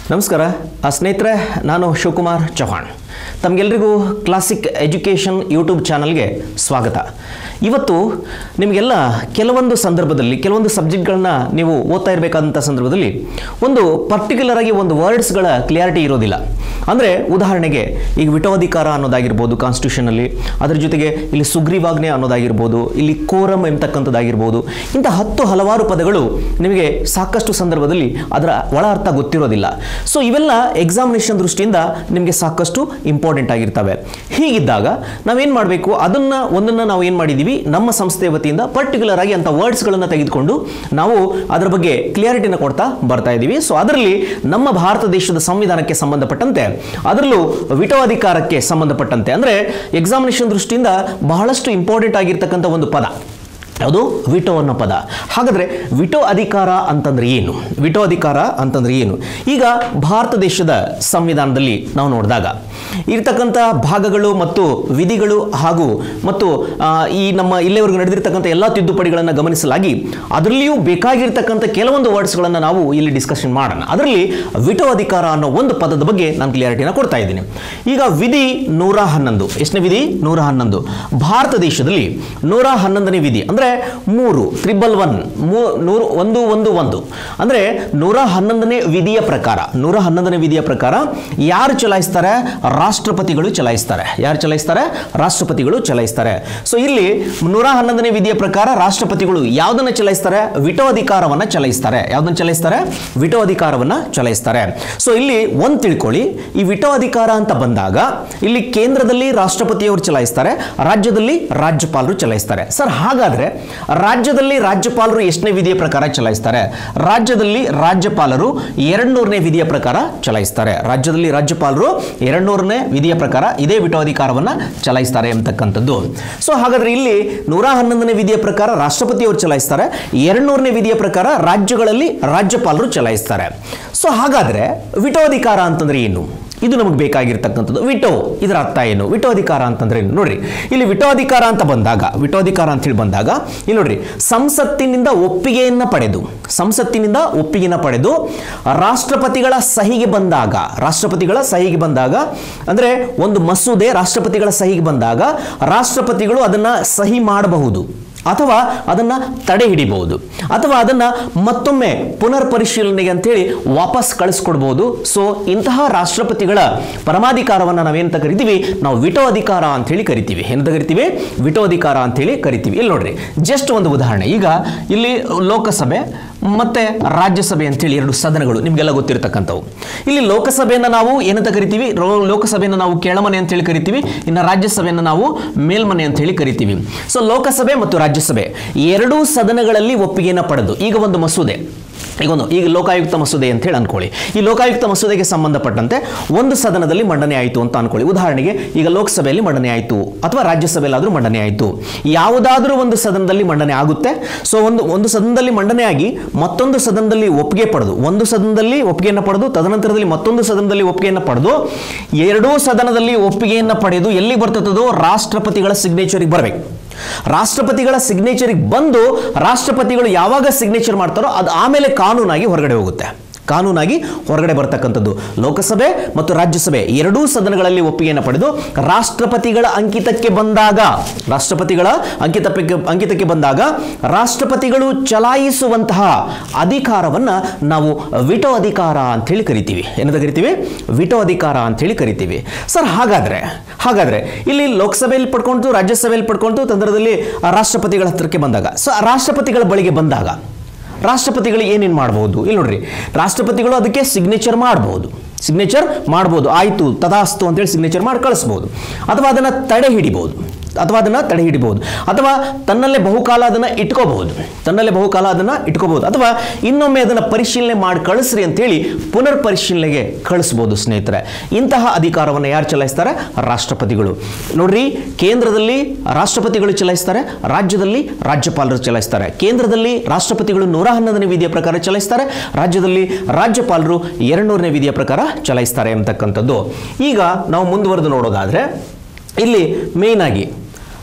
ನಮಸ್ಕಾರ ಆ ಸ್ನೇಹಿತರೆ ನಾನು ಶಿವಕುಮಾರ್ ಚೌಹಾಣ್ ತಮಗೆಲ್ಲರಿಗೂ ಕ್ಲಾಸಿಕ್ ಎಜುಕೇಷನ್ ಯೂಟ್ಯೂಬ್ ಚಾನಲ್ಗೆ ಸ್ವಾಗತ ಇವತ್ತು ನಿಮಗೆಲ್ಲ ಕೆಲವೊಂದು ಸಂದರ್ಭದಲ್ಲಿ ಕೆಲವೊಂದು ಸಬ್ಜೆಕ್ಟ್ಗಳನ್ನ ನೀವು ಓದ್ತಾ ಇರಬೇಕಾದಂಥ ಸಂದರ್ಭದಲ್ಲಿ ಒಂದು ಪರ್ಟಿಕ್ಯುಲರ್ ಆಗಿ ಒಂದು ವರ್ಡ್ಸ್ಗಳ ಕ್ಲಿಯಾರಿಟಿ ಇರೋದಿಲ್ಲ ಅಂದರೆ ಉದಾಹರಣೆಗೆ ಈಗ ವಿಟೋಧಿಕಾರ ಅನ್ನೋದಾಗಿರ್ಬೋದು ಕಾನ್ಸ್ಟಿಟ್ಯೂಷನಲ್ಲಿ ಅದರ ಜೊತೆಗೆ ಇಲ್ಲಿ ಸುಗ್ರೀವಾಜ್ಞೆ ಅನ್ನೋದಾಗಿರ್ಬೋದು ಇಲ್ಲಿ ಕೋರಮ್ ಎಂಬತಕ್ಕಂಥದ್ದಾಗಿರ್ಬೋದು ಇಂಥ ಹತ್ತು ಹಲವಾರು ಪದಗಳು ನಿಮಗೆ ಸಾಕಷ್ಟು ಸಂದರ್ಭದಲ್ಲಿ ಅದರ ಒಳ ಅರ್ಥ ಗೊತ್ತಿರೋದಿಲ್ಲ ಸೊ ಇವೆಲ್ಲ ಎಕ್ಸಾಮಿನೇಷನ್ ದೃಷ್ಟಿಯಿಂದ ನಿಮಗೆ ಸಾಕಷ್ಟು ಇಂಪಾರ್ಟೆಂಟ್ ಆಗಿರ್ತವೆ ಹೀಗಿದ್ದಾಗ ನಾವೇನು ಮಾಡಬೇಕು ಅದನ್ನು ಒಂದನ್ನು ನಾವು ಏನು ಮಾಡಿದ್ದೀವಿ ನಮ್ಮ ಸಂಸ್ಥೆ ವತಿಯಿಂದ ಪರ್ಟಿಕ್ಯುಲರ್ ಆಗಿ ಅಂಥ ವರ್ಡ್ಸ್ಗಳನ್ನು ತೆಗೆದುಕೊಂಡು ನಾವು ಅದರ ಬಗ್ಗೆ ಕ್ಲಿಯಾರಿಟಿನ ಕೊಡ್ತಾ ಬರ್ತಾ ಇದ್ದೀವಿ ಸೊ ಅದರಲ್ಲಿ ನಮ್ಮ ಭಾರತ ದೇಶದ ಸಂವಿಧಾನಕ್ಕೆ ಸಂಬಂಧಪಟ್ಟಂತೆ ಅದರಲ್ಲೂ ವಿಟೋ ಅಧಿಕಾರಕ್ಕೆ ಸಂಬಂಧಪಟ್ಟಂತೆ ಅಂದರೆ ಎಕ್ಸಾಮಿನೇಷನ್ ದೃಷ್ಟಿಯಿಂದ ಬಹಳಷ್ಟು ಇಂಪಾರ್ಟೆಂಟ್ ಆಗಿರ್ತಕ್ಕಂಥ ಒಂದು ಪದ ಯಾವುದು ವಿಟೋ ಅನ್ನೋ ಪದ ಹಾಗಾದರೆ ವಿಟೋ ಅಧಿಕಾರ ಅಂತಂದ್ರೆ ಏನು ವಿಟೋ ಅಧಿಕಾರ ಅಂತಂದ್ರೆ ಏನು ಈಗ ಭಾರತ ದೇಶದ ಸಂವಿಧಾನದಲ್ಲಿ ನಾವು ನೋಡಿದಾಗ ಇರ್ತಕ್ಕಂಥ ಭಾಗಗಳು ಮತ್ತು ವಿಧಿಗಳು ಹಾಗೂ ಮತ್ತು ಆ, ಈ ನಮ್ಮ ಇಲ್ಲಿವರೆಗೂ ನಡೆದಿರ್ತಕ್ಕಂಥ ಎಲ್ಲ ತಿದ್ದುಪಡಿಗಳನ್ನು ಗಮನಿಸಲಾಗಿ ಅದರಲ್ಲಿಯೂ ಬೇಕಾಗಿರ್ತಕ್ಕಂಥ ಕೆಲವೊಂದು ವರ್ಡ್ಸ್ಗಳನ್ನು ನಾವು ಇಲ್ಲಿ ಡಿಸ್ಕಷನ್ ಮಾಡೋಣ ಅದರಲ್ಲಿ ವಿಟೋ ಅಧಿಕಾರ ಅನ್ನೋ ಒಂದು ಪದದ ಬಗ್ಗೆ ನಾನು ಕ್ಲಿಯಾರಿಟಿನ ಕೊಡ್ತಾ ಇದ್ದೀನಿ ಈಗ ವಿಧಿ ನೂರ ಹನ್ನೊಂದು ಎಷ್ಟನೇ ವಿಧಿ ನೂರ ಹನ್ನೊಂದು ಭಾರತ ದೇಶದಲ್ಲಿ ನೂರ ಹನ್ನೊಂದನೇ ವಿಧಿ ಅಂದರೆ ಮೂರು ತ್ರಿಬಲ್ ಒನ್ ಮೂ ನೂರು ಒಂದು ಒಂದು ಒಂದು ಅಂದರೆ ನೂರ ಹನ್ನೊಂದನೇ ವಿಧಿಯ ಪ್ರಕಾರ ನೂರ ಹನ್ನೊಂದನೇ ವಿಧಿಯ ಪ್ರಕಾರ ಯಾರು ಚಲಾಯಿಸ್ತಾರೆ ರಾಷ್ಟ್ರಪತಿಗಳು ಚಲಾಯಿಸ್ತಾರೆ ಯಾರು ಚಲಾಯಿಸ್ತಾರೆ ರಾಷ್ಟ್ರಪತಿಗಳು ಚಲಾಯಿಸ್ತಾರೆ ಸೊ ಇಲ್ಲಿ ನೂರ ಹನ್ನೊಂದನೇ ವಿಧಿಯ ಪ್ರಕಾರ ರಾಷ್ಟ್ರಪತಿಗಳು ಯಾವುದನ್ನು ಚಲಾಯಿಸ್ತಾರೆ ವಿಟೋ ಅಧಿಕಾರವನ್ನು ಚಲಾಯಿಸ್ತಾರೆ ಯಾವುದನ್ನು ಚಲಾಯಿಸ್ತಾರೆ ವಿಟೋ ಅಧಿಕಾರವನ್ನು ಚಲಾಯಿಸ್ತಾರೆ ಸೊ ಇಲ್ಲಿ ಒಂದು ತಿಳ್ಕೊಳ್ಳಿ ಈ ವಿಟೋ ಅಧಿಕಾರ ಅಂತ ಬಂದಾಗ ಇಲ್ಲಿ ಕೇಂದ್ರದಲ್ಲಿ ರಾಷ್ಟ್ರಪತಿಯವರು ಚಲಾಯಿಸ್ತಾರೆ ರಾಜ್ಯದಲ್ಲಿ ರಾಜ್ಯಪಾಲರು ಚಲಾಯಿಸ್ತಾರೆ ಸರ್ ಹಾಗಾದ್ರೆ ರಾಜ್ಯದಲ್ಲಿ ರಾಜ್ಯಪಾಲರು ಎಷ್ಟನೇ ವಿಧಿಯ ಪ್ರಕಾರ ಚಲಾಯಿಸ್ತಾರೆ ರಾಜ್ಯದಲ್ಲಿ ರಾಜ್ಯಪಾಲರು ಎರಡು ನೂರನೇ ವಿಧಿಯ ಪ್ರಕಾರ ಚಲಾಯಿಸ್ತಾರೆ ರಾಜ್ಯದಲ್ಲಿ ರಾಜ್ಯಪಾಲರು ಎರಡು ನೂರನೇ ವಿಧಿಯ ಪ್ರಕಾರ ಇದೇ ವಿಟೋ ಅಧಿಕಾರವನ್ನು ಚಲಾಯಿಸ್ತಾರೆ ಎಂಬತಕ್ಕಂಥದ್ದು ಸೊ ಹಾಗಾದ್ರೆ ಇಲ್ಲಿ ನೂರ ಹನ್ನೊಂದನೇ ವಿಧಿಯ ಪ್ರಕಾರ ರಾಷ್ಟ್ರಪತಿಯವರು ಚಲಾಯಿಸ್ತಾರೆ ಎರಡು ನೂರನೇ ವಿಧಿಯ ಪ್ರಕಾರ ರಾಜ್ಯಗಳಲ್ಲಿ ರಾಜ್ಯಪಾಲರು ಚಲಾಯಿಸ್ತಾರೆ ಸೊ ಹಾಗಾದ್ರೆ ವಿಟೋ ಅಧಿಕಾರ ಅಂತಂದ್ರೆ ಏನು ಇದು ನಮಗೆ ಬೇಕಾಗಿರ್ತಕ್ಕಂಥದ್ದು ವಿಟೋ ಇದರ ಅರ್ಥ ಏನು ವಿಟೋ ಅಧಿಕಾರ ಅಂತಂದ್ರೆ ಏನು ನೋಡ್ರಿ ಇಲ್ಲಿ ವಿಟೋ ಅಧಿಕಾರ ಅಂತ ಬಂದಾಗ ವಿಟೋ ಅಧಿಕಾರ ಅಂತ ಹೇಳಿ ಬಂದಾಗ ಇಲ್ಲಿ ನೋಡ್ರಿ ಸಂಸತ್ತಿನಿಂದ ಒಪ್ಪಿಗೆಯನ್ನ ಪಡೆದು ಸಂಸತ್ತಿನಿಂದ ಒಪ್ಪಿಗೆನ ಪಡೆದು ರಾಷ್ಟ್ರಪತಿಗಳ ಸಹಿಗೆ ಬಂದಾಗ ರಾಷ್ಟ್ರಪತಿಗಳ ಸಹಿಗೆ ಬಂದಾಗ ಅಂದ್ರೆ ಒಂದು ಮಸೂದೆ ರಾಷ್ಟ್ರಪತಿಗಳ ಸಹಿಗೆ ಬಂದಾಗ ರಾಷ್ಟ್ರಪತಿಗಳು ಅದನ್ನ ಸಹಿ ಮಾಡಬಹುದು ಅಥವಾ ಅದನ್ನು ತಡೆ ಹಿಡಿಬಹುದು ಅಥವಾ ಅದನ್ನು ಮತ್ತೊಮ್ಮೆ ಪುನರ್ ಪರಿಶೀಲನೆಗೆ ಅಂತೇಳಿ ವಾಪಸ್ ಕಳಿಸ್ಕೊಡ್ಬೋದು ಸೊ ಇಂತಹ ರಾಷ್ಟ್ರಪತಿಗಳ ಪರಮಾಧಿಕಾರವನ್ನು ನಾವೇನಂತ ಕರಿತೀವಿ ನಾವು ವಿಟೋ ಅಧಿಕಾರ ಅಂತೇಳಿ ಕರಿತೀವಿ ಏನಂತ ಕರಿತೀವಿ ವಿಟೋ ಅಧಿಕಾರ ಅಂತೇಳಿ ಕರಿತೀವಿ ಇಲ್ಲಿ ನೋಡ್ರಿ ಜಸ್ಟ್ ಒಂದು ಉದಾಹರಣೆ ಈಗ ಇಲ್ಲಿ ಲೋಕಸಭೆ ಮತ್ತೆ ರಾಜ್ಯಸಭೆ ಅಂತೇಳಿ ಎರಡು ಸದನಗಳು ನಿಮಗೆಲ್ಲ ಗೊತ್ತಿರತಕ್ಕಂಥವು ಇಲ್ಲಿ ಲೋಕಸಭೆಯನ್ನು ನಾವು ಏನಂತ ಕರಿತೀವಿ ರೋ- ಲೋಕಸಭೆಯನ್ನು ನಾವು ಕೆಳಮನೆ ಅಂತೇಳಿ ಕರಿತೀವಿ ಇನ್ನು ರಾಜ್ಯಸಭೆಯನ್ನು ನಾವು ಮೇಲ್ಮನೆ ಅಂತೇಳಿ ಕರಿತೀವಿ ಸೊ ಲೋಕಸಭೆ ಮತ್ತು ರಾಜ್ಯಸಭೆ ಎರಡೂ ಸದನಗಳಲ್ಲಿ ಒಪ್ಪಿಗೆಯನ್ನು ಪಡೆದು ಈಗ ಒಂದು ಮಸೂದೆ ಈಗ ಒಂದು ಈಗ ಲೋಕಾಯುಕ್ತ ಮಸೂದೆ ಅಂತ ಹೇಳಿ ಅನ್ಕೊಳ್ಳಿ ಈ ಲೋಕಾಯುಕ್ತ ಮಸೂದೆಗೆ ಸಂಬಂಧಪಟ್ಟಂತೆ ಒಂದು ಸದನದಲ್ಲಿ ಮಂಡನೆ ಆಯಿತು ಅಂತ ಅನ್ಕೊಳ್ಳಿ ಉದಾಹರಣೆಗೆ ಈಗ ಲೋಕಸಭೆಯಲ್ಲಿ ಮಂಡನೆ ಆಯಿತು ಅಥವಾ ರಾಜ್ಯಸಭೆಯಲ್ಲಾದರೂ ಮಂಡನೆ ಆಯಿತು ಯಾವುದಾದ್ರೂ ಒಂದು ಸದನದಲ್ಲಿ ಮಂಡನೆ ಆಗುತ್ತೆ ಸೊ ಒಂದು ಒಂದು ಸದನದಲ್ಲಿ ಮಂಡನೆ ಆಗಿ ಮತ್ತೊಂದು ಸದನದಲ್ಲಿ ಒಪ್ಪಿಗೆ ಪಡೆದು ಒಂದು ಸದನದಲ್ಲಿ ಒಪ್ಪಿಗೆಯನ್ನು ಪಡೆದು ತದನಂತರದಲ್ಲಿ ಮತ್ತೊಂದು ಸದನದಲ್ಲಿ ಒಪ್ಪಿಗೆಯನ್ನು ಪಡೆದು ಎರಡೂ ಸದನದಲ್ಲಿ ಒಪ್ಪಿಗೆಯನ್ನು ಪಡೆದು ಎಲ್ಲಿ ಬರ್ತದೋ ರಾಷ್ಟ್ರಪತಿಗಳ ಸಿಗ್ನೇಚರಿಗೆ ಬರಬೇಕು ರಾಷ್ಟ್ರಪತಿಗಳ ಸಿಗ್ನೇಚರಿಗೆ ಬಂದು ರಾಷ್ಟ್ರಪತಿಗಳು ಯಾವಾಗ ಸಿಗ್ನೇಚರ್ ಮಾಡ್ತಾರೋ ಅದು ಆಮೇಲೆ ಕಾನೂನಾಗಿ ಹೊರಗಡೆ ಹೋಗುತ್ತೆ ಕಾನೂನಾಗಿ ಹೊರಗಡೆ ಬರ್ತಕ್ಕಂಥದ್ದು ಲೋಕಸಭೆ ಮತ್ತು ರಾಜ್ಯಸಭೆ ಎರಡೂ ಸದನಗಳಲ್ಲಿ ಒಪ್ಪಿಗೆಯನ್ನು ಪಡೆದು ರಾಷ್ಟ್ರಪತಿಗಳ ಅಂಕಿತಕ್ಕೆ ಬಂದಾಗ ರಾಷ್ಟ್ರಪತಿಗಳ ಅಂಕಿತಕ್ಕೆ ಅಂಕಿತಕ್ಕೆ ಬಂದಾಗ ರಾಷ್ಟ್ರಪತಿಗಳು ಚಲಾಯಿಸುವಂತಹ ಅಧಿಕಾರವನ್ನು ನಾವು ವಿಟೋ ಅಧಿಕಾರ ಅಂತೇಳಿ ಕರಿತೀವಿ ಏನಂತ ಕರಿತೀವಿ ವಿಟೋ ಅಧಿಕಾರ ಅಂತೇಳಿ ಕರಿತೀವಿ ಸರ್ ಹಾಗಾದ್ರೆ ಹಾಗಾದ್ರೆ ಇಲ್ಲಿ ಲೋಕಸಭೆಯಲ್ಲಿ ಪಡ್ಕೊಂಡು ರಾಜ್ಯಸಭೆಯಲ್ಲಿ ಪಡ್ಕೊಂಡು ತಂತ್ರದಲ್ಲಿ ರಾಷ್ಟ್ರಪತಿಗಳ ಹತ್ರಕ್ಕೆ ಬಂದಾಗ ಸೊ ಆ ರಾಷ್ಟ್ರಪತಿಗಳ ಬಳಿಗೆ ಬಂದಾಗ ರಾಷ್ಟ್ರಪತಿಗಳು ಏನೇನು ಮಾಡ್ಬೋದು ಇಲ್ಲಿ ನೋಡ್ರಿ ರಾಷ್ಟ್ರಪತಿಗಳು ಅದಕ್ಕೆ ಸಿಗ್ನೇಚರ್ ಮಾಡ್ಬೋದು ಸಿಗ್ನೇಚರ್ ಮಾಡ್ಬೋದು ಆಯಿತು ತದಾಸ್ತು ಅಂತೇಳಿ ಸಿಗ್ನೇಚರ್ ಮಾಡಿ ಕಳಿಸ್ಬೋದು ಅಥವಾ ಅದನ್ನು ತಡೆ ಹಿಡಿಬೋದು ಅಥವಾ ಅದನ್ನು ತಡೆ ಹಿಡಿಬಹುದು ಅಥವಾ ತನ್ನಲ್ಲೇ ಬಹುಕಾಲ ಅದನ್ನು ಇಟ್ಕೋಬಹುದು ತನ್ನಲ್ಲೇ ಬಹುಕಾಲ ಅದನ್ನು ಇಟ್ಕೋಬಹುದು ಅಥವಾ ಇನ್ನೊಮ್ಮೆ ಅದನ್ನು ಪರಿಶೀಲನೆ ಮಾಡಿ ಕಳಿಸ್ರಿ ಅಂತೇಳಿ ಪುನರ್ ಪರಿಶೀಲನೆಗೆ ಕಳಿಸ್ಬೋದು ಸ್ನೇಹಿತರೆ ಇಂತಹ ಅಧಿಕಾರವನ್ನು ಯಾರು ಚಲಾಯಿಸ್ತಾರೆ ರಾಷ್ಟ್ರಪತಿಗಳು ನೋಡ್ರಿ ಕೇಂದ್ರದಲ್ಲಿ ರಾಷ್ಟ್ರಪತಿಗಳು ಚಲಾಯಿಸ್ತಾರೆ ರಾಜ್ಯದಲ್ಲಿ ರಾಜ್ಯಪಾಲರು ಚಲಾಯಿಸ್ತಾರೆ ಕೇಂದ್ರದಲ್ಲಿ ರಾಷ್ಟ್ರಪತಿಗಳು ನೂರ ಹನ್ನೊಂದನೇ ವಿಧಿಯ ಪ್ರಕಾರ ಚಲಾಯಿಸ್ತಾರೆ ರಾಜ್ಯದಲ್ಲಿ ರಾಜ್ಯಪಾಲರು ಎರಡುನೂರನೇ ವಿಧಿಯ ಪ್ರಕಾರ ಚಲಾಯಿಸ್ತಾರೆ ಎಂಬತಕ್ಕಂಥದ್ದು ಈಗ ನಾವು ಮುಂದುವರೆದು ನೋಡೋದಾದರೆ ಇಲ್ಲಿ ಮೇಯ್ನ್ ಆಗಿ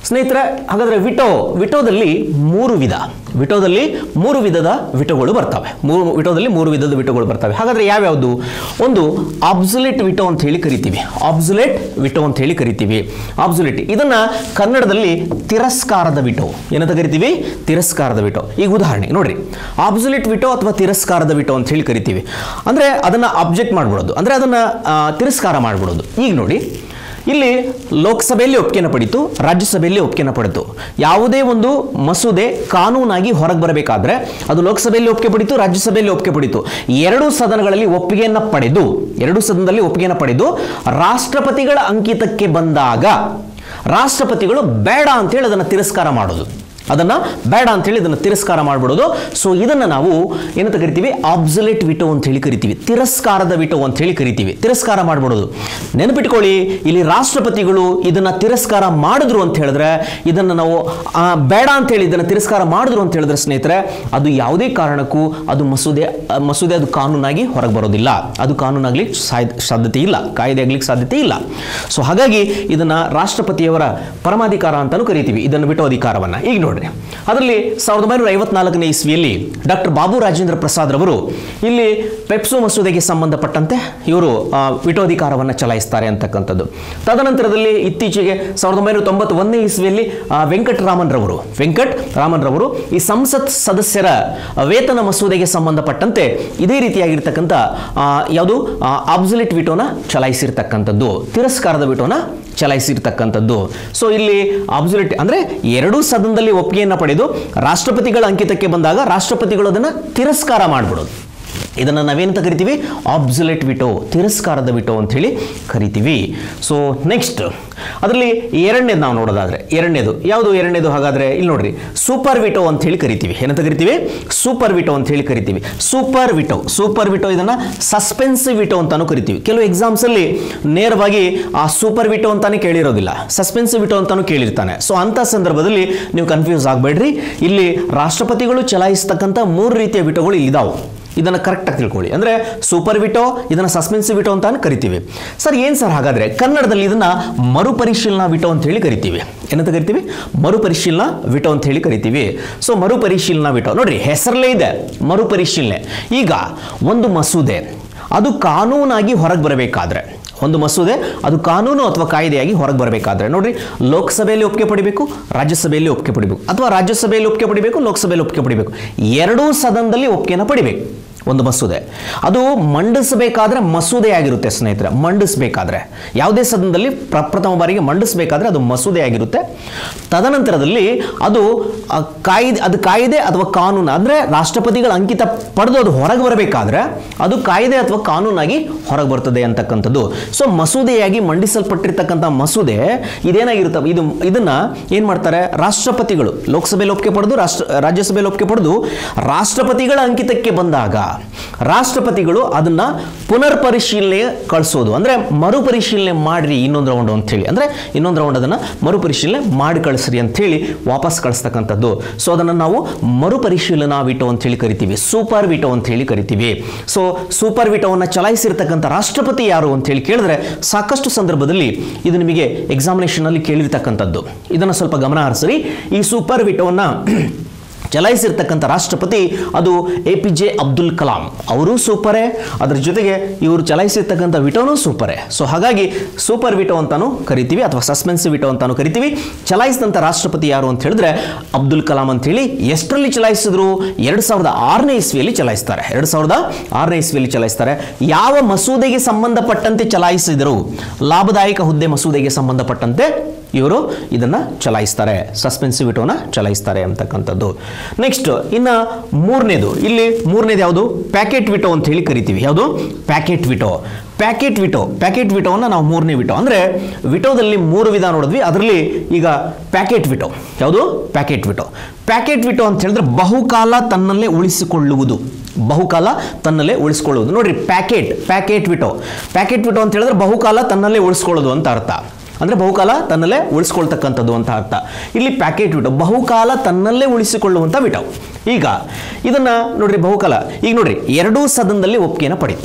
ಸ್ನೇಹಿತರೆ ಹಾಗಾದರೆ ವಿಟೋ ವಿಟೋದಲ್ಲಿ ಮೂರು ವಿಧ ವಿಟೋದಲ್ಲಿ ಮೂರು ವಿಧದ ವಿಟೋಗಳು ಬರ್ತವೆ ಮೂರು ವಿಟೋದಲ್ಲಿ ಮೂರು ವಿಧದ ವಿಟೋಗಳು ಬರ್ತವೆ ಹಾಗಾದರೆ ಯಾವ್ಯಾವುದು ಒಂದು ಆಬ್ಸುಲೆಟ್ ವಿಟೋ ಅಂತ ಹೇಳಿ ಕರಿತೀವಿ ಆಬ್ಸುಲೆಟ್ ವಿಟೋ ಅಂತ ಹೇಳಿ ಕರಿತೀವಿ ಆಬ್ಸುಲೆಟ್ ಇದನ್ನ ಕನ್ನಡದಲ್ಲಿ ತಿರಸ್ಕಾರದ ವಿಟೋ ಏನಂತ ಕರಿತೀವಿ ತಿರಸ್ಕಾರದ ವಿಟೋ ಈಗ ಉದಾಹರಣೆ ನೋಡ್ರಿ ಆಬ್ಸುಲೆಟ್ ವಿಟೋ ಅಥವಾ ತಿರಸ್ಕಾರದ ವಿಟೋ ಅಂತ ಹೇಳಿ ಕರಿತೀವಿ ಅಂದರೆ ಅದನ್ನು ಅಬ್ಜೆಕ್ಟ್ ಮಾಡ್ಬಿಡೋದು ಅಂದರೆ ಅದನ್ನು ತಿರಸ್ಕಾರ ಮಾಡ್ಬಿಡೋದು ಈಗ ನೋಡಿ ಇಲ್ಲಿ ಲೋಕಸಭೆಯಲ್ಲಿ ಒಪ್ಪಿಗೆನ ಪಡಿತು ರಾಜ್ಯಸಭೆಯಲ್ಲಿ ಒಪ್ಪಿಗೆನ ಪಡಿತು ಯಾವುದೇ ಒಂದು ಮಸೂದೆ ಕಾನೂನಾಗಿ ಹೊರಗೆ ಬರಬೇಕಾದ್ರೆ ಅದು ಲೋಕಸಭೆಯಲ್ಲಿ ಒಪ್ಪಿಗೆ ಪಡಿತು ರಾಜ್ಯಸಭೆಯಲ್ಲಿ ಒಪ್ಪಿಗೆ ಪಡಿತು ಎರಡು ಸದನಗಳಲ್ಲಿ ಒಪ್ಪಿಗೆಯನ್ನು ಪಡೆದು ಎರಡು ಸದನದಲ್ಲಿ ಒಪ್ಪಿಗೆಯನ್ನು ಪಡೆದು ರಾಷ್ಟ್ರಪತಿಗಳ ಅಂಕಿತಕ್ಕೆ ಬಂದಾಗ ರಾಷ್ಟ್ರಪತಿಗಳು ಬೇಡ ಅಂತೇಳಿ ಅದನ್ನು ತಿರಸ್ಕಾರ ಮಾಡೋದು ಅದನ್ನು ಬೇಡ ಅಂತೇಳಿ ಇದನ್ನು ತಿರಸ್ಕಾರ ಮಾಡಿಬಿಡೋದು ಸೊ ಇದನ್ನು ನಾವು ಏನಂತ ಕರಿತೀವಿ ಆಬ್ಸಲೆಟ್ ವಿಟೋ ಅಂತ ಹೇಳಿ ಕರಿತೀವಿ ತಿರಸ್ಕಾರದ ವಿಟೋ ಅಂತ ಹೇಳಿ ಕರಿತೀವಿ ತಿರಸ್ಕಾರ ಮಾಡಿಬಿಡೋದು ನೆನಪಿಟ್ಕೊಳ್ಳಿ ಇಲ್ಲಿ ರಾಷ್ಟ್ರಪತಿಗಳು ಇದನ್ನು ತಿರಸ್ಕಾರ ಮಾಡಿದ್ರು ಅಂತ ಹೇಳಿದ್ರೆ ಇದನ್ನು ನಾವು ಆ, ಬೇಡ ಅಂತೇಳಿ ಇದನ್ನು ತಿರಸ್ಕಾರ ಮಾಡಿದ್ರು ಅಂತ ಹೇಳಿದ್ರೆ ಸ್ನೇಹಿತರೆ ಅದು ಯಾವುದೇ ಕಾರಣಕ್ಕೂ ಅದು ಮಸೂದೆ ಆ, ಮಸೂದೆ ಅದು ಕಾನೂನಾಗಿ ಹೊರಗೆ ಬರೋದಿಲ್ಲ ಅದು ಕಾನೂನಾಗ್ಲಿಕ್ಕೆ ಸಾಧ್ಯ ಸಾಧ್ಯತೆ ಇಲ್ಲ ಕಾಯ್ದೆ ಆಗ್ಲಿಕ್ಕೆ ಸಾಧ್ಯತೆ ಇಲ್ಲ ಸೊ ಹಾಗಾಗಿ ಇದನ್ನು ರಾಷ್ಟ್ರಪತಿಯವರ ಪರಮಾಧಿಕಾರ ಅಂತಲೂ ಕರಿತೀವಿ ಇದನ್ನು ಬಿಟ್ಟು ಅಧಿಕಾರವನ್ನು ಈಗ ನೋಡ್ರಿ ಅದರಲ್ಲಿ ಸಾವಿರದ ಒಂಬೈನೂರ ಐವತ್ನಾಲ್ಕನೇ ಇಸ್ವಿಯಲ್ಲಿ ಡಾಕ್ಟರ್ ಬಾಬು ರಾಜೇಂದ್ರ ಪ್ರಸಾದ್ ರವರು ಇಲ್ಲಿ ಪೆಪ್ಸು ಮಸೂದೆಗೆ ಸಂಬಂಧಪಟ್ಟಂತೆ ಇವರು ಆ, ವಿಟೋಧಿಕಾರವನ್ನು ಚಲಾಯಿಸ್ತಾರೆ ಅಂತಕ್ಕಂಥದ್ದು ತದನಂತರದಲ್ಲಿ ಇತ್ತೀಚೆಗೆ ಸಾವಿರದ ಒಂಬೈನೂರ ತೊಂಬತ್ತೊಂದನೇ ಇಸ್ವಿಯಲ್ಲಿ ಆ, ವೆಂಕಟರಾಮನ್ ರವರು ವೆಂಕಟ್ ರಾಮನ್ ರವರು ಈ ಸಂಸತ್ ಸದಸ್ಯರ ಆ, ವೇತನ ಮಸೂದೆಗೆ ಸಂಬಂಧಪಟ್ಟಂತೆ ಇದೇ ರೀತಿಯಾಗಿರ್ತಕ್ಕಂಥ ಆ, ಯಾವುದು ಆಬ್ಸುಲೆಟ್ ವಿಟೋನ ಚಲಾಯಿಸಿರ್ತಕ್ಕಂಥದ್ದು ತಿರಸ್ಕಾರದ ವಿಟೋನ ಚಲಾಯಿಸಿರ್ತಕ್ಕಂಥದ್ದು ಸೊ ಇಲ್ಲಿ ಆಬ್ಸುಲೆಟ್ ಅಂದರೆ ಎರಡೂ ಸದನದಲ್ಲಿ ಒಪ್ಪಿಗೆಯನ್ನು ಪಡೆದು ರಾಷ್ಟ್ರಪತಿಗಳ ಅಂಕಿತಕ್ಕೆ ಬಂದಾಗ ರಾಷ್ಟ್ರಪತಿಗಳು ಅದನ್ನು ತಿರಸ್ಕಾರ ಮಾಡಿಬಿಡೋದು ಇದನ್ನು ನಾವೇನಂತ ಕರಿತೀವಿ ಆಬ್ಸುಲೆಟ್ ವಿಟೋ ತಿರಸ್ಕಾರದ ವಿಟೋ ಅಂತ ಹೇಳಿ ಕರಿತೀವಿ ಸೊ ನೆಕ್ಸ್ಟ್ ಅದರಲ್ಲಿ ಎರಡನೇದು ನಾವು ನೋಡೋದಾದ್ರೆ ಎರಡನೇದು ಯಾವುದು ಎರಡನೇದು ಹಾಗಾದ್ರೆ ಇಲ್ಲಿ ನೋಡ್ರಿ ಸೂಪರ್ ವಿಟೋ ಅಂತ ಹೇಳಿ ಕರಿತೀವಿ ಏನಂತ ಕರಿತೀವಿ ಸೂಪರ್ ವಿಟೋ ಅಂತ ಹೇಳಿ ಕರಿತೀವಿ ಸೂಪರ್ ವಿಟೋ ಸೂಪರ್ ವಿಟೋ ಇದನ್ನ ಸಸ್ಪೆನ್ಸಿವ್ ವಿಟೋ ಅಂತಾನು ಕರಿತೀವಿ ಕೆಲವು ಎಕ್ಸಾಮ್ಸ್ ಅಲ್ಲಿ ನೇರವಾಗಿ ಆ ಸೂಪರ್ ವಿಟೋ ಅಂತಾನೆ ಕೇಳಿರೋದಿಲ್ಲ ಸಸ್ಪೆನ್ಸಿವ್ ವಿಟೋ ಅಂತಾನು ಕೇಳಿರ್ತಾನೆ ಸೊ ಅಂತ ಸಂದರ್ಭದಲ್ಲಿ ನೀವು ಕನ್ಫ್ಯೂಸ್ ಆಗಬೇಡ್ರಿ ಇಲ್ಲಿ ರಾಷ್ಟ್ರಪತಿಗಳು ಚಲಾಯಿಸ್ತಕ್ಕಂಥ ಮೂರು ರೀತಿಯ ವಿಟೋಗಳು ಇಲ್ಲಿದಾವು ಇದನ್ನು ಕರೆಕ್ಟಾಗಿ ತಿಳ್ಕೊಳ್ಳಿ ಅಂದರೆ ಸೂಪರ್ ವಿಟೋ ಇದನ್ನು ಸಸ್ಪೆನ್ಸಿವ್ ವಿಟೋ ಅಂತ ಕರಿತೀವಿ ಸರ್ ಏನು ಸರ್ ಹಾಗಾದರೆ ಕನ್ನಡದಲ್ಲಿ ಇದನ್ನು ಮರುಪರಿಶೀಲನಾ ವಿಟೋ ಅಂತ ಹೇಳಿ ಕರಿತೀವಿ ಏನಂತ ಕರಿತೀವಿ ಮರುಪರಿಶೀಲನಾ ವಿಟೋ ಅಂತ ಹೇಳಿ ಕರಿತೀವಿ ಸೊ ಮರುಪರಿಶೀಲನಾ ವಿಟೋ ನೋಡ್ರಿ ಹೆಸರಲ್ಲೇ ಇದೆ ಮರುಪರಿಶೀಲನೆ ಈಗ ಒಂದು ಮಸೂದೆ ಅದು ಕಾನೂನಾಗಿ ಹೊರಗೆ ಬರಬೇಕಾದ್ರೆ ಒಂದು ಮಸೂದೆ ಅದು ಕಾನೂನು ಅಥವಾ ಕಾಯ್ದೆಯಾಗಿ ಹೊರಗೆ ಬರಬೇಕಾದ್ರೆ ನೋಡ್ರಿ ಲೋಕಸಭೆಯಲ್ಲಿ ಒಪ್ಪಿಗೆ ಪಡಿಬೇಕು ರಾಜ್ಯಸಭೆಯಲ್ಲಿ ಒಪ್ಪಿಗೆ ಪಡಿಬೇಕು ಅಥವಾ ರಾಜ್ಯಸಭೆಯಲ್ಲಿ ಒಪ್ಪಿಗೆ ಪಡಿಬೇಕು ಲೋಕಸಭೆಯಲ್ಲಿ ಒಪ್ಪಿಗೆ ಪಡಿಬೇಕು ಎರಡೂ ಸದನದಲ್ಲಿ ಒಪ್ಪಿಗೆನ ಪಡಿಬೇಕು ಒಂದು ಮಸೂದೆ ಅದು ಮಂಡಿಸಬೇಕಾದ್ರೆ ಮಸೂದೆ ಆಗಿರುತ್ತೆ ಸ್ನೇಹಿತರೆ ಮಂಡಿಸಬೇಕಾದ್ರೆ ಯಾವುದೇ ಸದನದಲ್ಲಿ ಪ್ರಪ್ರಥಮ ಬಾರಿಗೆ ಮಂಡಿಸಬೇಕಾದ್ರೆ ಅದು ಮಸೂದೆ ಆಗಿರುತ್ತೆ ತದನಂತರದಲ್ಲಿ ಅದು ಆ, ಕಾಯ್ದೆ ಅದು ಕಾಯ್ದೆ ಅಥವಾ ಕಾನೂನು ಅಂದರೆ ರಾಷ್ಟ್ರಪತಿಗಳ ಅಂಕಿತ ಪಡೆದು ಅದು ಹೊರಗೆ ಬರಬೇಕಾದ್ರೆ ಅದು ಕಾಯ್ದೆ ಅಥವಾ ಕಾನೂನಾಗಿ ಹೊರಗೆ ಬರ್ತದೆ ಅಂತಕ್ಕಂಥದ್ದು ಸೊ ಮಸೂದೆಯಾಗಿ ಮಂಡಿಸಲ್ಪಟ್ಟಿರ್ತಕ್ಕಂಥ ಮಸೂದೆ ಇದೇನಾಗಿರುತ್ತೆ ಇದು ಇದನ್ನ ಏನು ಮಾಡ್ತಾರೆ ರಾಷ್ಟ್ರಪತಿಗಳು ಲೋಕಸಭೆಯಲ್ಲಿ ಒಪ್ಪಿಗೆ ಪಡೆದು ರಾಷ್ಟ್ರ ರಾಜ್ಯಸಭೆಯಲ್ಲಿ ಒಪ್ಪಿಗೆ ಪಡೆದು ರಾಷ್ಟ್ರಪತಿಗಳ ಅಂಕಿತಕ್ಕೆ ಬಂದಾಗ ರಾಷ್ಟ್ರಪತಿಗಳು ಅದನ್ನ ಪುನರ್ ಪರಿಶೀಲನೆ ಕಳಿಸೋದು ಅಂದ್ರೆ ಮರುಪರಿಶೀಲನೆ ಮಾಡ್ರಿ ಇನ್ನೊಂದು ರೌಂಡ್ ಅಂತೇಳಿ ಅಂದ್ರೆ ಇನ್ನೊಂದು ರೌಂಡ್ ಅದನ್ನ ಮರುಪರಿಶೀಲನೆ ಮಾಡಿ ಕಳಿಸ್ರಿ ಅಂತೇಳಿ ವಾಪಸ್ ಕಳಿಸ್ತಕ್ಕಂಥದ್ದು ಸೊ ಅದನ್ನು ನಾವು ಮರುಪರಿಶೀಲನಾ ವಿಟೋ ಅಂತ ಹೇಳಿ ಕರಿತೀವಿ ಸೂಪರ್ ವಿಟೋ ಅಂತ ಹೇಳಿ ಕರಿತೀವಿ ಸೊ ಸೂಪರ್ ವಿಟೋವನ್ನು ಚಲಾಯಿಸಿರ್ತಕ್ಕಂಥ ರಾಷ್ಟ್ರಪತಿ ಯಾರು ಅಂತ ಹೇಳಿ ಕೇಳಿದ್ರೆ ಸಾಕಷ್ಟು ಸಂದರ್ಭದಲ್ಲಿ ಇದು ನಿಮಗೆ ಎಕ್ಸಾಮಿನೇಷನ್ ಅಲ್ಲಿ ಕೇಳಿರ್ತಕ್ಕಂಥದ್ದು ಇದನ್ನು ಸ್ವಲ್ಪ ಗಮನ ಹರಿಸ್ರಿ ಈ ಸೂಪರ್ ವಿಟೋವನ್ನು ಚಲಾಯಿಸಿರ್ತಕ್ಕಂಥ ರಾಷ್ಟ್ರಪತಿ ಅದು A P J Abdul Kalam ಅವರು ಸೂಪರೇ ಅದರ ಜೊತೆಗೆ ಇವರು ಚಲಾಯಿಸಿರ್ತಕ್ಕಂಥ ವಿಟೋನೂ ಸೂಪರೇ ಸೊ ಹಾಗಾಗಿ ಸೂಪರ್ ವಿಟೋ ಅಂತಾನು ಕರಿತೀವಿ ಅಥವಾ ಸಸ್ಪೆನ್ಸಿವ್ ವಿಟೋ ಅಂತಾನು ಕರಿತೀವಿ ಚಲಾಯಿಸಿದಂಥ ರಾಷ್ಟ್ರಪತಿ ಯಾರು ಅಂತ ಹೇಳಿದ್ರೆ ಅಬ್ದುಲ್ ಕಲಾಂ ಅಂತ ಹೇಳಿ ಎಷ್ಟರಲ್ಲಿ ಚಲಾಯಿಸಿದ್ರು ಎರಡು ಸಾವಿರದ ಆರನೇ ಇಸ್ವಿಯಲ್ಲಿ ಚಲಾಯಿಸ್ತಾರೆ ಎರಡು ಸಾವಿರದ ಆರನೇ ಇಸ್ವಿಯಲ್ಲಿ ಚಲಾಯಿಸ್ತಾರೆ ಯಾವ ಮಸೂದೆಗೆ ಸಂಬಂಧಪಟ್ಟಂತೆ ಚಲಾಯಿಸಿದರು ಲಾಭದಾಯಕ ಹುದ್ದೆ ಮಸೂದೆಗೆ ಸಂಬಂಧಪಟ್ಟಂತೆ ಇವರು ಇದನ್ನ ಚಲಾಯಿಸ್ತಾರೆ ಸಸ್ಪೆನ್ಸಿವ್ ವಿಟೋನ ಚಲಾಯಿಸ್ತಾರೆ ಅಂತಕ್ಕಂಥದ್ದು ನೆಕ್ಸ್ಟ್ ಇನ್ನ ಮೂರನೇದು ಇಲ್ಲಿ ಮೂರನೇದು ಯಾವುದು ಪ್ಯಾಕೆಟ್ ವಿಟೋ ಅಂತ ಹೇಳಿ ಕರಿತೀವಿ ಯಾವುದು pocket veto pocket veto pocket ವಿಟೋನ ನಾವು ಮೂರನೇ ವಿಟೋ ಅಂದರೆ ವಿಟೋದಲ್ಲಿ ಮೂರು ವಿಧ ನೋಡಿದ್ವಿ ಅದರಲ್ಲಿ ಈಗ ಪ್ಯಾಕೆಟ್ ವಿಟೋ ಯಾವುದು ಪ್ಯಾಕೆಟ್ ವಿಟೋ ಪ್ಯಾಕೆಟ್ ವಿಟೋ ಅಂತ ಹೇಳಿದ್ರೆ ಬಹುಕಾಲ ತನ್ನಲ್ಲೇ ಉಳಿಸಿಕೊಳ್ಳುವುದು ಬಹುಕಾಲ ತನ್ನಲ್ಲೇ ಉಳಿಸ್ಕೊಳ್ಳುವುದು ನೋಡ್ರಿ pocket pocket veto pocket veto ಅಂತ ಹೇಳಿದ್ರೆ ಬಹುಕಾಲ ತನ್ನಲ್ಲೇ ಉಳಿಸ್ಕೊಳ್ಳೋದು ಅಂತ ಅರ್ಥ ಅಂದರೆ ಬಹುಕಾಲ ತನ್ನಲ್ಲೇ ಉಳಿಸ್ಕೊಳ್ತಕ್ಕಂಥದ್ದು ಅಂತ ಅರ್ಥ ಇಲ್ಲಿ ಪ್ಯಾಕೆಟ್ ವಿಟೋ ಬಹುಕಾಲ ತನ್ನಲ್ಲೇ ಉಳಿಸಿಕೊಳ್ಳುವಂಥ ವಿಟೋ ಈಗ ಇದನ್ನ ನೋಡ್ರಿ ಬಹುಕಾಲ ಈಗ ನೋಡ್ರಿ ಎರಡೂ ಸದನದಲ್ಲಿ ಒಪ್ಪಿಗೆನ ಪಡೀತು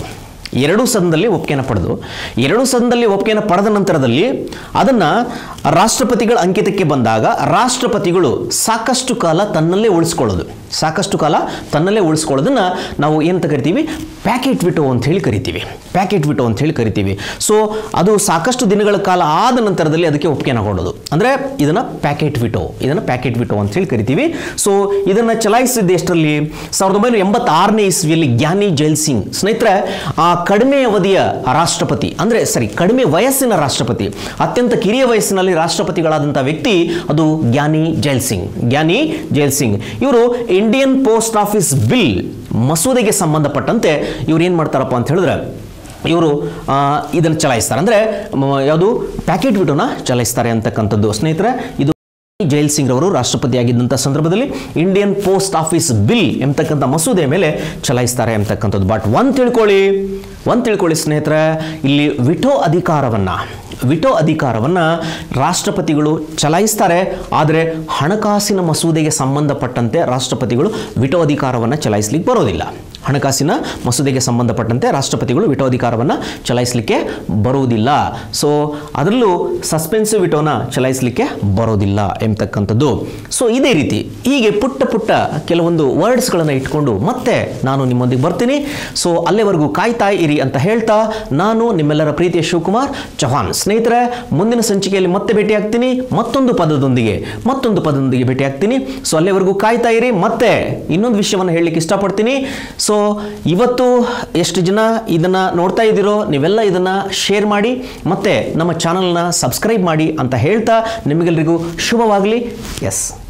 ಎರಡೂ ಸದನದಲ್ಲಿ ಒಪ್ಪಿಗೆಯನ್ನು ಪಡೆದು ಎರಡೂ ಸದನದಲ್ಲಿ ಒಪ್ಪಿಗೆಯನ್ನು ಪಡೆದ ನಂತರದಲ್ಲಿ ಅದನ್ನು ರಾಷ್ಟ್ರಪತಿಗಳ ಅಂಕಿತಕ್ಕೆ ಬಂದಾಗ ರಾಷ್ಟ್ರಪತಿಗಳು ಸಾಕಷ್ಟು ಕಾಲ ತನ್ನಲ್ಲೇ ಉಳಿಸ್ಕೊಳ್ಳೋದು ಸಾಕಷ್ಟು ಕಾಲ ತನ್ನಲ್ಲೇ ಉಳಿಸ್ಕೊಳ್ಳೋದನ್ನು ನಾವು ಏನಂತ ಕರಿತೀವಿ ಪ್ಯಾಕೆಟ್ ವಿಟೋ ಅಂತ ಹೇಳಿ ಕರಿತೀವಿ ಪ್ಯಾಕೆಟ್ ವಿಟೋ ಅಂತ ಹೇಳಿ ಕರಿತೀವಿ ಸೊ ಅದು ಸಾಕಷ್ಟು ದಿನಗಳ ಕಾಲ ಆದ ನಂತರದಲ್ಲಿ ಅದಕ್ಕೆ ಒಪ್ಪಿಗೆನ ಕೊಡೋದು ಅಂದರೆ ಇದನ್ನು ಪ್ಯಾಕೆಟ್ ವಿಟೋ ಇದನ್ನು ಪ್ಯಾಕೆಟ್ ವಿಟೋ ಅಂತ ಹೇಳಿ ಕರಿತೀವಿ ಸೊ ಇದನ್ನು ಚಲಾಯಿಸಿದ್ದು ಎಷ್ಟರಲ್ಲಿ ಸಾವಿರದ ಒಂಬೈನೂರ ಎಂಬತ್ತಾರನೇ ಇಸ್ವಿಯಲ್ಲಿ ಜ್ಞಾನಿ ಜೈಲ್ ಸಿಂಗ್ ಸ್ನೇಹಿತರೆ ಆ ಕಡಿಮೆ ಅವಧಿಯ ರಾಷ್ಟ್ರಪತಿ ಅಂದರೆ ಸರಿ ಕಡಿಮೆ ವಯಸ್ಸಿನ ರಾಷ್ಟ್ರಪತಿ ಅತ್ಯಂತ ಕಿರಿಯ ವಯಸ್ಸಿನಲ್ಲಿ ರಾಷ್ಟ್ರಪತಿಗಳಾದಂಥ ವ್ಯಕ್ತಿ ಅದು ಜ್ಞಾನಿ ಜೈಲ್ ಸಿಂಗ್ ಜ್ಞಾನಿ ಜೈಲ್ ಸಿಂಗ್ ಇವರು ಇಂಡಿಯನ್ ಪೋಸ್ಟ್ ಆಫೀಸ್ ಬಿಲ್ ಮಸೂದೆಗೆ ಸಂಬಂಧಪಟ್ಟಂತೆ ಇವ್ರು ಏನು ಮಾಡ್ತಾರಪ್ಪ ಅಂತ ಹೇಳಿದ್ರೆ ಇವರು ಇದನ್ನು ಚಲಾಯಿಸ್ತಾರೆ ಅಂದರೆ ಯಾವುದು ಪ್ಯಾಕೆಟ್ ವಿಟೋನ ಚಲಾಯಿಸ್ತಾರೆ ಅಂತಕ್ಕಂಥದ್ದು ಸ್ನೇಹಿತರೆ ಇದು ಜೈಲ್ ಸಿಂಗ್ ರವರು ರಾಷ್ಟ್ರಪತಿಯಾಗಿದ್ದಂಥ ಸಂದರ್ಭದಲ್ಲಿ ಇಂಡಿಯನ್ ಪೋಸ್ಟ್ ಆಫೀಸ್ ಬಿಲ್ ಎಂಬತಕ್ಕಂಥ ಮಸೂದೆ ಮೇಲೆ ಚಲಾಯಿಸ್ತಾರೆ ಎಂಬತಕ್ಕಂಥದ್ದು ಬಟ್ ಒಂದು ತಿಳ್ಕೊಳ್ಳಿ ಒಂದು ತಿಳ್ಕೊಳ್ಳಿ ಸ್ನೇಹಿತರೆ ಇಲ್ಲಿ ವಿಟೋ ಅಧಿಕಾರವನ್ನು ವಿಟೋ ಅಧಿಕಾರವನ್ನು ರಾಷ್ಟ್ರಪತಿಗಳು ಚಲಾಯಿಸ್ತಾರೆ ಆದರೆ ಹಣಕಾಸಿನ ಮಸೂದೆಗೆ ಸಂಬಂಧಪಟ್ಟಂತೆ ರಾಷ್ಟ್ರಪತಿಗಳು ವಿಟೋ ಅಧಿಕಾರವನ್ನು ಚಲಾಯಿಸ್ಲಿಕ್ಕೆ ಬರೋದಿಲ್ಲ ಹಣಕಾಸಿನ ಮಸೂದೆಗೆ ಸಂಬಂಧಪಟ್ಟಂತೆ ರಾಷ್ಟ್ರಪತಿಗಳು ವಿಟೋ ಅಧಿಕಾರವನ್ನು ಚಲಾಯಿಸಲಿಕ್ಕೆ ಬರುವುದಿಲ್ಲ ಸೊ ಅದರಲ್ಲೂ ಸಸ್ಪೆನ್ಸಿವ್ ವಿಟೋನ ಚಲಾಯಿಸಲಿಕ್ಕೆ ಬರೋದಿಲ್ಲ ಎಂಬತಕ್ಕಂಥದ್ದು ಸೊ ಇದೇ ರೀತಿ ಹೀಗೆ ಪುಟ್ಟ ಪುಟ್ಟ ಕೆಲವೊಂದು ವರ್ಡ್ಸ್ಗಳನ್ನು ಇಟ್ಕೊಂಡು ಮತ್ತೆ ನಾನು ನಿಮ್ಮೊಂದಿಗೆ ಬರ್ತೀನಿ ಸೊ ಅಲ್ಲಿವರೆಗೂ ಕಾಯ್ತಾ ಇರಿ ಅಂತ ಹೇಳ್ತಾ ನಾನು ನಿಮ್ಮೆಲ್ಲರ ಪ್ರೀತಿಯ ಶಿವಕುಮಾರ್ ಚೌಹಾನ್ ಸ್ನೇಹಿತರೆ ಮುಂದಿನ ಸಂಚಿಕೆಯಲ್ಲಿ ಮತ್ತೆ ಭೇಟಿಯಾಗ್ತೀನಿ ಮತ್ತೊಂದು ಪದದೊಂದಿಗೆ ಮತ್ತೊಂದು ಪದದೊಂದಿಗೆ ಭೇಟಿಯಾಗ್ತೀನಿ ಸೊ ಅಲ್ಲಿವರೆಗೂ ಕಾಯ್ತಾ ಇರಿ ಮತ್ತೆ ಇನ್ನೊಂದು ವಿಷಯವನ್ನು ಹೇಳಲಿಕ್ಕೆ ಇಷ್ಟಪಡ್ತೀನಿ ಸೊ ಇವತ್ತು ಎಷ್ಟು ಜನ ಇದನ್ನು ನೋಡ್ತಾ ಇದ್ದೀರೋ ನೀವೆಲ್ಲ ಇದನ್ನು ಶೇರ್ ಮಾಡಿ ಮತ್ತು ನಮ್ಮ ಚಾನಲ್ನ ಸಬ್ಸ್ಕ್ರೈಬ್ ಮಾಡಿ ಅಂತ ಹೇಳ್ತಾ ನಿಮಗೆಲ್ಲರಿಗೂ ಶುಭವಾಗಲಿ ಎಸ್